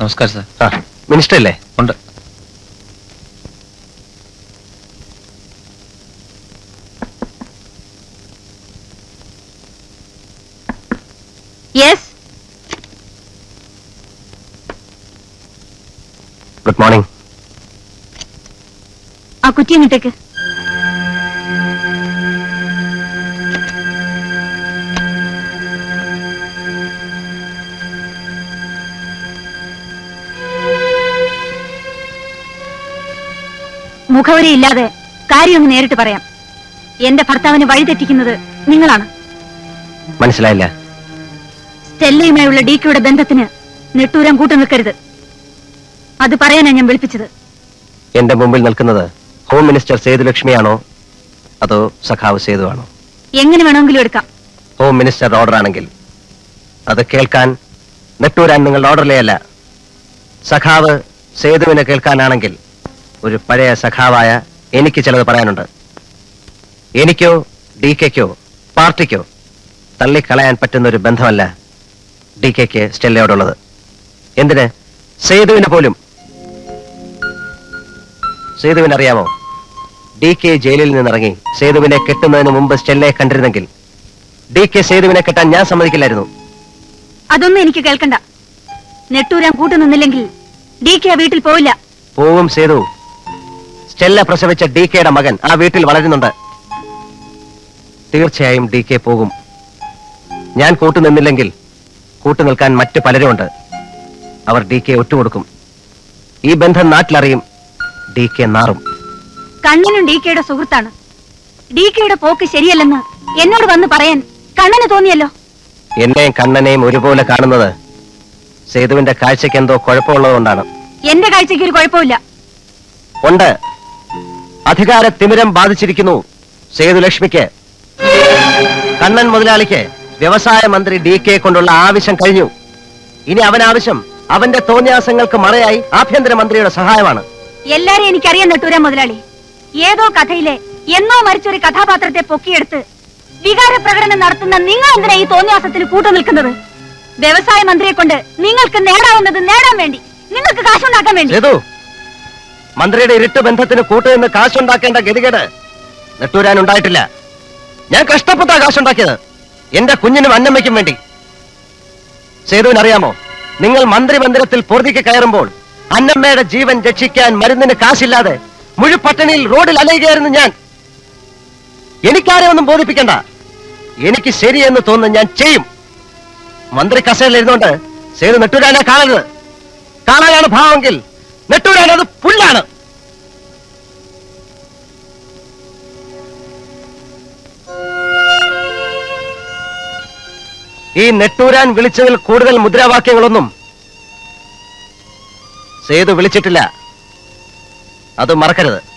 നമസ്കാരം സാർ ആ മിനിസ്റ്റർ അല്ലേ ഉണ്ട് യെസ് ഗുഡ് മോർണിംഗ് ആ കുറ്റിയങ്ങിട്ടേക്ക് മുഖവരിയില്ലാതെ കാര്യം അങ്ങ് നേരിട്ട് പറയാം എന്റെ ഭർത്താവിനെ വഴിതെറ്റിക്കുന്നത് നിങ്ങളാണ് മനസ്സിലായില്ല സ്റ്റെല്ലയുമായുള്ള ഡിക്കയുടെ ബന്ധത്തിന് നെട്ടൂരാൻ കൂട്ടു നിൽക്കരുത് അത് പറയാനാ ഞാൻ വിളിപ്പിച്ചത് എന്റെ മുമ്പിൽ നിൽക്കുന്നത് ഹോം മിനിസ്റ്റർ സേതുലക്ഷ്മിയാണോ അതോ സഖാവ് സേതു ആണോ എങ്ങനെ വേണമെങ്കിലും എടുക്കാം ഹോം മിനിസ്റ്റർ ഓർഡർ ആണെങ്കിൽ അത് കേൾക്കാൻ നെട്ടൂരാൻ നിങ്ങളുടെ ഓർഡറിലേ അല്ല സഖാവ് സേതുവിനെ കേൾക്കാനാണെങ്കിൽ ഒരു പഴയ സഖാവായ എനിക്ക് ചിലത് പറയാനുണ്ട് എനിക്കോ ഡി കെക്കോ പാർട്ടിക്കോ തള്ളിക്കളയാൻ പറ്റുന്ന ഒരു ബന്ധമല്ല ഡി കെക്ക് സ്റ്റെല്ലയോടുള്ളത് എന്തിന് സേതുവിന് പോലും സേതുവിന് അറിയാമോ ഡി കെ ജയിലിൽ നിന്നിറങ്ങി സേതുവിനെ കെട്ടുന്നതിന് മുമ്പ് സ്റ്റെല്ലയെ കണ്ടിരുന്നെങ്കിൽ ഡി കെ സേതുവിനെ കെട്ടാൻ ഞാൻ സമ്മതിക്കില്ലായിരുന്നു അതൊന്നും എനിക്ക് കേൾക്കണ്ട നെട്ടൂരാൻ കൂട്ടു നിന്നില്ലെങ്കിൽ ഡി കെ ആ വീട്ടിൽ പോവില്ല പോവും സേതു സ്റ്റെല്ല പ്രസവിച്ച ഡി കെയുടെ മകൻ ആ വീട്ടിൽ വളരുന്നുണ്ട് തീർച്ചയായും ഡി കെ പോകും ഞാൻ കൂട്ടുനിന്നില്ലെങ്കിൽ കൂട്ടുനിൽക്കാൻ മറ്റു പലരുമുണ്ട് അവർ ഡി കെ ഒറ്റുകൊടുക്കും ഈ ബന്ധം നാട്ടിലറിയും ഡി കെ നാറും കണ്ണനും ഡി കെയുടെ സുഹൃത്താണ് ഡി കെയുടെ പോക്ക് ശരിയല്ലെന്ന് എന്നോട് വന്ന് പറയാൻ കണ്ണന് തോന്നിയല്ലോ എന്നെയും കണ്ണനെയും ഒരുപോലെ കാണുന്നത് സേതുവിന്റെ കാഴ്ചയ്ക്ക് എന്തോ കുഴപ്പമുള്ളതുകൊണ്ടാണ് എന്റെ കാഴ്ചയ്ക്ക് ഒരു കുഴപ്പമില്ല ഉണ്ട് അധികാര തിമിരം ബാധിച്ചിരിക്കുന്നു സേതുലക്ഷ്മിക്ക് കണ്ണൻ മുതലാളിക്ക് വ്യവസായ മന്ത്രി ഡി കെ കൊണ്ടുള്ള ആവശ്യം കഴിഞ്ഞു ഇനി അവൻ ആവശ്യം അവന്റെ തോന്നിയാസങ്ങൾക്ക് മറയായി ആഭ്യന്തരമന്ത്രിയുടെ സഹായമാണ് എല്ലാരെയും എനിക്കറിയാൻ നെട്ടൂരാൻ മുതലാളി ഏതോ കഥയിലെ എന്നോ മരിച്ചൊരു കഥാപാത്രത്തെ പൊക്കിയെടുത്ത് വികാര പ്രകടനം നടത്തുന്ന നിങ്ങൾ എന്തിനാ ഈ തോന്നിയാസത്തിന് കൂട്ടു നിൽക്കുന്നത് വ്യവസായ മന്ത്രിയെ കൊണ്ട് നിങ്ങൾക്ക് നേടാവുന്നത് നേടാൻ വേണ്ടി നിങ്ങൾക്ക് കാശുണ്ടാക്കാൻ വേണ്ടി സേതു മന്ത്രിയുടെ ഇരുട്ട് ബന്ധത്തിന് കൂട്ടുനിന്ന് കാശുണ്ടാക്കേണ്ട ഗതികേട് നെട്ടൂരാൻ ഉണ്ടായിട്ടില്ല ഞാൻ കഷ്ടപ്പെട്ടാ കാശുണ്ടാക്കിയത് എന്റെ കുഞ്ഞിനും അന്നമ്മയ്ക്കും വേണ്ടി സേതുവിനറിയാമോ നിങ്ങൾ മന്ത്രിമന്ദിരത്തിൽ പൊറുതിക്ക് കയറുമ്പോൾ അന്നമ്മയുടെ ജീവൻ രക്ഷിക്കാൻ മരുന്നിന് കാശില്ലാതെ മുഴുപട്ടണിയിൽ റോഡിൽ അലയുകയായിരുന്നു ഞാൻ എനിക്കാരെ ഒന്നും ബോധിപ്പിക്കണ്ട എനിക്ക് ശരിയെന്ന് തോന്നുന്നു ഞാൻ ചെയ്യും മന്ത്രി കസേരയിൽ ഇരുന്നുകൊണ്ട് സേതു നെട്ടൂരാനെ കാണരുത് കാണാനാണ് ഭാവമെങ്കിൽ നെട്ടൂരാൻ അത് പുല്ലാണ് ഈ നെട്ടൂരാൻ വിളിച്ചതിൽ കൂടുതൽ മുദ്രാവാക്യങ്ങളൊന്നും സേതു വിളിച്ചിട്ടില്ല അത് മറക്കരുത്